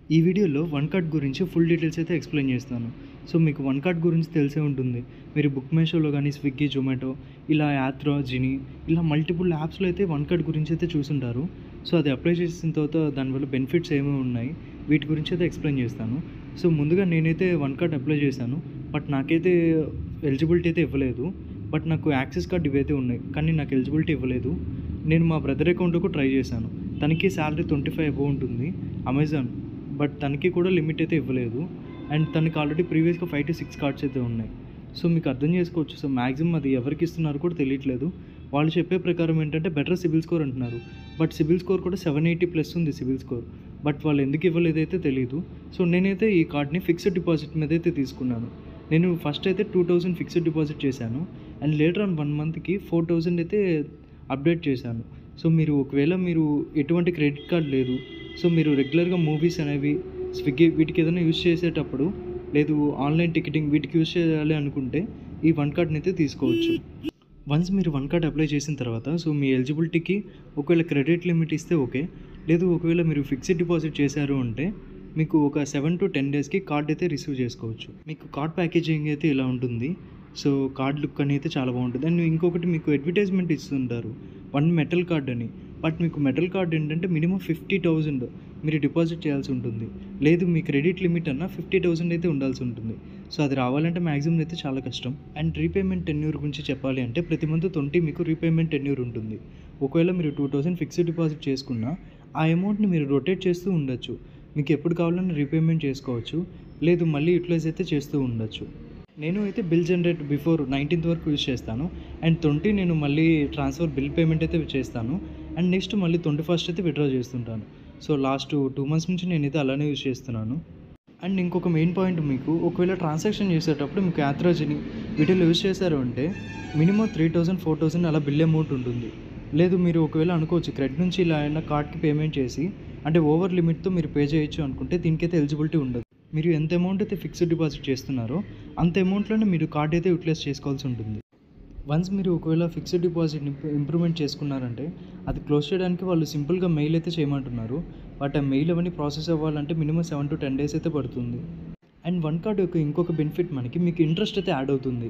ఈ వీడియోలో one card గురించి ఫుల్ డీటెయిల్స్ అయితే ఎక్స్ప్లెయిన్ చేస్తాను సో మీకు వన్ కార్డ్ గురించి తెలిసే ఉంటుంది మీరు బుక్ మేషోలో కానీ స్విగ్గీ జొమాటో ఇలా యాత్రా జిని ఇలా మల్టిపుల్ యాప్స్లో అయితే వన్ కార్డ్ గురించి అయితే చూసుంటారు సో అది అప్లై చేసిన తర్వాత దానివల్ల బెనిఫిట్స్ ఏమేమి ఉన్నాయి వీటి గురించి అయితే ఎక్స్ప్లెయిన్ చేస్తాను సో ముందుగా నేనైతే వన్ కార్డ్ అప్లై చేశాను బట్ నాకైతే ఎలిజిబిలిటీ అయితే ఇవ్వలేదు బట్ నాకు యాక్సెస్ కార్డ్ ఇవైతే ఉన్నాయి కానీ నాకు ఎలిజిబిలిటీ ఇవ్వలేదు నేను మా బ్రదర్ అకౌంట్కు ట్రై చేశాను తనకి శాలరీ ట్వంటీ ఫైవ్ అబౌవ్ ఉంటుంది అమెజాన్ బట్ తనకి కూడా లిమిట్ అయితే ఇవ్వలేదు అండ్ తనకి ఆల్రెడీ ప్రీవియస్గా ఫైవ్ టు సిక్స్ కార్డ్స్ అయితే ఉన్నాయి సో మీకు అర్థం చేసుకోవచ్చు సో మ్యాక్సిమం అది ఎవరికి ఇస్తున్నారో కూడా తెలియట్లేదు వాళ్ళు చెప్పే ప్రకారం ఏంటంటే బెటర్ సిబిల్ స్కోర్ అంటున్నారు బట్ సిబిల్ స్కోర్ కూడా సెవెన్ ఎయిటీ ప్లస్ ఉంది సిబిల్ స్కోర్ బట్ వాళ్ళు ఎందుకు ఇవ్వలేదైతే తెలియదు సో నేనైతే ఈ కార్డ్ని ఫిక్స్డ్ డిపాజిట్ మీద అయితే తీసుకున్నాను నేను ఫస్ట్ అయితే టూ థౌజండ్ ఫిక్స్డ్ డిపాజిట్ చేశాను అండ్ లేటర్ ఆన్ వన్ మంత్కి ఫోర్ థౌజండ్ అయితే అప్డేట్ చేశాను సో మీరు ఒకవేళ మీరు ఎటువంటి క్రెడిట్ కార్డ్ లేదు సో మీరు రెగ్యులర్గా మూవీస్ అనేవి స్విగ్గీ వీటికి ఏదైనా యూస్ చేసేటప్పుడు లేదు ఆన్లైన్ టికెటింగ్ వీటికి యూస్ చేయాలి అనుకుంటే ఈ వన్ కార్డ్ని అయితే తీసుకోవచ్చు వన్స్ మీరు వన్ కార్డ్ అప్లై చేసిన తర్వాత సో మీ ఎలిజిబిలిటీకి ఒకవేళ క్రెడిట్ లిమిట్ ఇస్తే ఓకే లేదు ఒకవేళ మీరు ఫిక్స్డ్ డిపాజిట్ చేశారు అంటే మీకు ఒక సెవెన్ టు టెన్ డేస్కి కార్డ్ అయితే రిసీవ్ చేసుకోవచ్చు మీకు కార్డ్ ప్యాకేజింగ్ అయితే ఇలా ఉంటుంది సో కార్డ్ లుక్ అని అయితే చాలా బాగుంటుంది అండ్ ఇంకొకటి మీకు అడ్వర్టైజ్మెంట్ ఇస్తుంటారు వన్ మెటల్ కార్డ్ అని బట్ మీకు మెటల్ కార్డ్ ఏంటంటే మినిమం ఫిఫ్టీ థౌజండ్ మీరు డిపాజిట్ చేయాల్సి ఉంటుంది లేదు మీ క్రెడిట్ లిమిట్ అన్న ఫిఫ్టీ థౌసండ్ అయితే ఉండాల్సి ఉంటుంది సో అది రావాలంటే మ్యాక్సిమం అయితే చాలా కష్టం అండ్ రీపేమెంట్ టెన్యూర్ గురించి చెప్పాలి అంటే ప్రతి మంత్ ట్వంటీ మీకు రీపేమెంట్ టెన్యూర్ ఉంటుంది ఒకవేళ మీరు టూ థౌసండ్ ఫిక్స్డ్ డిపాజిట్ చేసుకున్నా ఆ అమౌంట్ని మీరు రొటేట్ చేస్తూ ఉండొచ్చు మీకు ఎప్పుడు కావాలన్నా రీపేమెంట్ చేసుకోవచ్చు లేదు మళ్ళీ యూటిలైజ్ అయితే చేస్తూ ఉండొచ్చు నేను అయితే బిల్ జనరేట్ బిఫోర్ నైన్టీన్త్ వరకు యూజ్ చేస్తాను అండ్ ట్వంటీ నేను మళ్ళీ ట్రాన్స్ఫర్ బిల్ పేమెంట్ అయితే చేస్తాను అండ్ నెక్స్ట్ మళ్ళీ ట్వంటీ ఫస్ట్ అయితే విత్డ్రా చేస్తుంటాను సో లాస్ట్ టూ మంత్స్ నుంచి నేనైతే అలానే యూజ్ చేస్తున్నాను అండ్ ఇంకొక మెయిన్ పాయింట్ మీకు ఒకవేళ ట్రాన్సాక్షన్ చేసేటప్పుడు మీకు యాత్రాజిని వీటిలో యూజ్ చేశారు అంటే minimum three thousand four thousand అలా బిల్ అమౌంట్ ఉంటుంది లేదు మీరు ఒకవేళ అనుకోవచ్చు క్రెడిట్ నుంచి ఇలా అయినా కార్డ్కి పేమెంట్ చేసి అంటే ఓవర్ లిమిట్తో మీరు పే చేయొచ్చు అనుకుంటే దీనికైతే ఎలిజిబిలిటీ ఉండదు మీరు ఎంత అమౌంట్ అయితే ఫిక్స్డ్ డిపాజిట్ చేస్తున్నారో అంత అమౌంట్లోనే మీరు కార్డ్ అయితే యూటిలైజ్ చేసుకోవాల్సి ఉంటుంది వన్స్ మీరు ఒకవేళ ఫిక్స్డ్ డిపాజిట్ ఇంప్రూవ్మెంట్ చేసుకున్నారంటే అది క్లోజ్ చేయడానికి వాళ్ళు సింపుల్గా మెయిల్ అయితే చేయమంటున్నారు బట్ ఆ మెయిల్ అవన్నీ ప్రాసెస్ అవ్వాలంటే minimum seven to ten days అయితే పడుతుంది అండ్ వన్ కార్డ్ యొక్క ఇంకొక బెనిఫిట్ మనకి మీకు ఇంట్రెస్ట్ అయితే యాడ్ అవుతుంది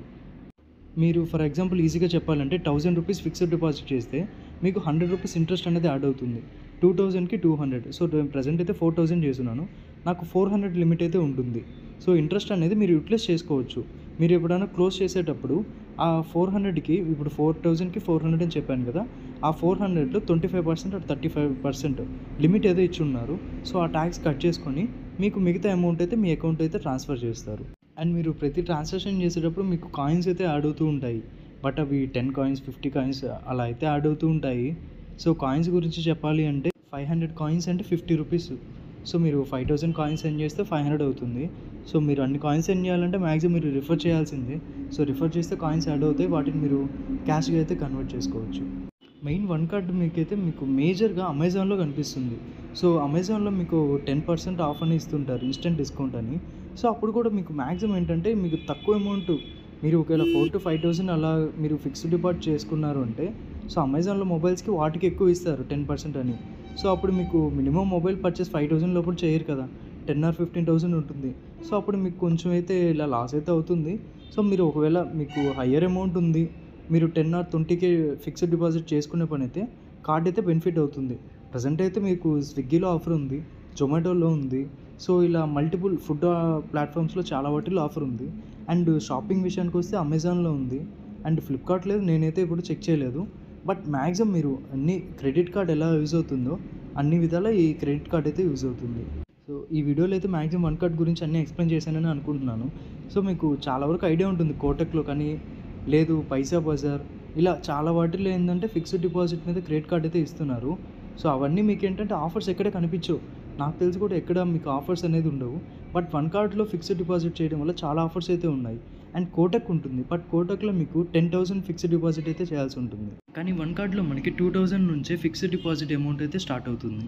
మీరు ఫర్ ఎగ్జాంపుల్ ఈజీగా చెప్పాలంటే థౌజండ్ రూపీస్ ఫిక్స్డ్ డిపాజిట్ చేస్తే మీకు హండ్రెడ్ రూపీస్ ఇంట్రెస్ట్ అనేది యాడ్ అవుతుంది టూ థౌజండ్కి టూ హండ్రెడ్ సో ప్రజెంట్ అయితే ఫోర్ థౌజండ్ చేస్తున్నాను నాకు ఫోర్ హండ్రెడ్ లిమిట్ అయితే ఉంటుంది సో ఇంట్రెస్ట్ అనేది మీరు యూటిలైజ్ చేసుకోవచ్చు మీరు ఎప్పుడైనా క్లోజ్ చేసేటప్పుడు ఆ ఫోర్ హండ్రెడ్కి ఇప్పుడు ఫోర్ థౌజండ్కి ఫోర్ హండ్రెడ్ అని చెప్పాను కదా ఆ ఫోర్ హండ్రెడ్లో twenty five percent thirty five percent limit ఏదో ఇచ్చి ఉన్నారు సో ఆ ట్యాక్స్ కట్ చేసుకొని మీకు మిగతా అమౌంట్ అయితే మీ అకౌంట్ అయితే ట్రాన్స్ఫర్ చేస్తారు అండ్ మీరు ప్రతి ట్రాన్సాక్షన్ చేసేటప్పుడు మీకు కాయిన్స్ అయితే యాడ్ అవుతూ ఉంటాయి బట్ అవి టెన్ కాయిన్స్ ఫిఫ్టీ కాయిన్స్ అలా అయితే యాడ్ అవుతూ ఉంటాయి సో కాయిన్స్ గురించి చెప్పాలి అంటే ఫైవ్ హండ్రెడ్ కాయిన్స్ అంటే ఫిఫ్టీ రూపీస్ సో మీరు ఫైవ్ థౌసండ్ కాయిన్స్ సెండ్ చేస్తే ఫైవ్ హండ్రెడ్ అవుతుంది సో మీరు అన్ని కాయిన్స్ సెండ్ చేయాలంటే మ్యాక్సిమం మీరు రిఫర్ చేయాల్సిందే సో రిఫర్ చేస్తే కాయిన్స్ యాడ్ అవుతాయి వాటిని మీరు క్యాష్గా అయితే కన్వర్ట్ చేసుకోవచ్చు మెయిన్ వన్ కార్డ్ మీకైతే మీకు మేజర్గా అమెజాన్లో కనిపిస్తుంది సో అమెజాన్లో మీకు టెన్ పర్సెంట్ ఆఫ్ అని ఇస్తుంటారు ఇన్స్టెంట్ డిస్కౌంట్ అని సో అప్పుడు కూడా మీకు మ్యాక్సిమం ఏంటంటే మీకు తక్కువ అమౌంట్ మీరు ఒకవేళ ఫోర్ టు ఫైవ్ థౌసండ్ అలా మీరు ఫిక్స్డ్ డిపాజిట్ చేసుకున్నారు అంటే సో అమెజాన్లో మొబైల్స్కి వాటికి ఎక్కువ ఇస్తారు టెన్ పర్సెంట్ అని సో అప్పుడు మీకు minimum mobile purchase five thousand లోపల చేయరు కదా టెన్ ఆర్ ఫిఫ్టీన్ థౌసండ్ ఉంటుంది సో అప్పుడు మీకు కొంచెం అయితే ఇలా లాస్ అయితే అవుతుంది సో మీరు ఒకవేళ మీకు హయ్యర్ అమౌంట్ ఉంది మీరు టెన్ ఆర్ ట్వంటీకే ఫిక్స్డ్ డిపాజిట్ చేసుకునే పని అయితే కార్డ్ అయితే బెనిఫిట్ అవుతుంది ప్రజెంట్ అయితే మీకు స్విగ్గీలో ఆఫర్ ఉంది జొమాటోలో ఉంది సో ఇలా మల్టిపుల్ ఫుడ్ ప్లాట్ఫామ్స్లో చాలా వాటిలో ఆఫర్ ఉంది అండ్ షాపింగ్ విషయానికి వస్తే అమెజాన్లో ఉంది అండ్ ఫ్లిప్కార్ట్ లేదు నేనైతే ఇప్పుడు చెక్ చేయలేదు బట్ మ్యాక్సిమం మీరు అన్ని క్రెడిట్ కార్డ్ ఎలా యూజ్ అవుతుందో అన్ని విధాలా ఈ క్రెడిట్ కార్డ్ అయితే యూజ్ అవుతుంది సో ఈ వీడియోలో అయితే మ్యాక్సిమం వన్ కార్డ్ గురించి అన్నీ ఎక్స్ప్లెయిన్ చేశానని అనుకుంటున్నాను సో మీకు చాలా వరకు ఐడియా ఉంటుంది కోటక్లో కానీ లేదు పైసా బజార్ ఇలా చాలా వాటిల్లో ఏంటంటే ఫిక్స్డ్ డిపాజిట్ మీద క్రెడిట్ కార్డ్ అయితే ఇస్తున్నారు సో అవన్నీ మీకు ఏంటంటే ఆఫర్స్ ఎక్కడ కనిపించవు నాకు తెలిసి కూడా ఎక్కడ మీకు ఆఫర్స్ అనేది ఉండవు బట్ వన్ కార్డ్లో ఫిక్స్డ్ డిపాజిట్ చేయడం వల్ల చాలా ఆఫర్స్ అయితే ఉన్నాయి అండ్ కోటక్ ఉంటుంది బట్ కోటక్లో మీకు టెన్ థౌసండ్ ఫిక్స్డ్ డిపాజిట్ అయితే చేయాల్సి ఉంటుంది కానీ వన్ కార్డ్లో మనకి టూ థౌజండ్ నుంచే ఫిక్స్డ్ డిపాజిట్ అమౌంట్ అయితే స్టార్ట్ అవుతుంది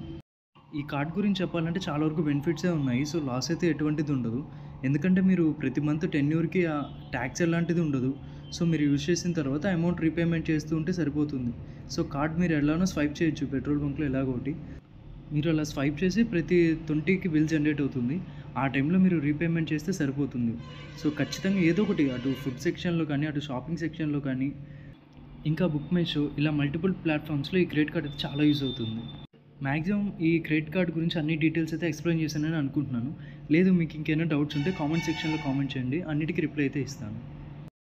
ఈ కార్డ్ గురించి చెప్పాలంటే చాలా వరకు బెనిఫిట్సే ఉన్నాయి సో లాస్ అయితే ఎటువంటిది ఉండదు ఎందుకంటే మీరు ప్రతి మంత్ టెన్యూర్కి ట్యాక్స్ ఎలాంటిది ఉండదు సో మీరు యూజ్ చేసిన తర్వాత అమౌంట్ రీపేమెంట్ చేస్తూ ఉంటే సరిపోతుంది సో కార్డ్ మీరు ఎలానో స్వైప్ చేయొచ్చు పెట్రోల్ బంక్లో ఎలాగోటి మీరు అలా స్వైప్ చేసి ప్రతి ట్వంటీకి బిల్ జనరేట్ అవుతుంది ఆ టైంలో మీరు రీపేమెంట్ చేస్తే సరిపోతుంది సో ఖచ్చితంగా ఏదో ఒకటి అటు ఫుడ్ సెక్షన్లో కానీ అటు షాపింగ్ సెక్షన్లో కానీ ఇంకా బుక్ మై షో ఇలా మల్టిపుల్ ప్లాట్ఫామ్స్లో ఈ క్రెడిట్ కార్డ్ అయితే చాలా యూజ్ అవుతుంది మ్యాక్సిమం ఈ క్రెడిట్ కార్డ్ గురించి అన్ని డీటెయిల్స్ అయితే ఎక్స్ప్లెయిన్ చేశానని అనుకుంటున్నాను లేదు మీకు ఇంకేమైనా డౌట్స్ ఉంటే కామెంట్ సెక్షన్లో కామెంట్ చేయండి అన్నిటికీ రిప్లై అయితే ఇస్తాను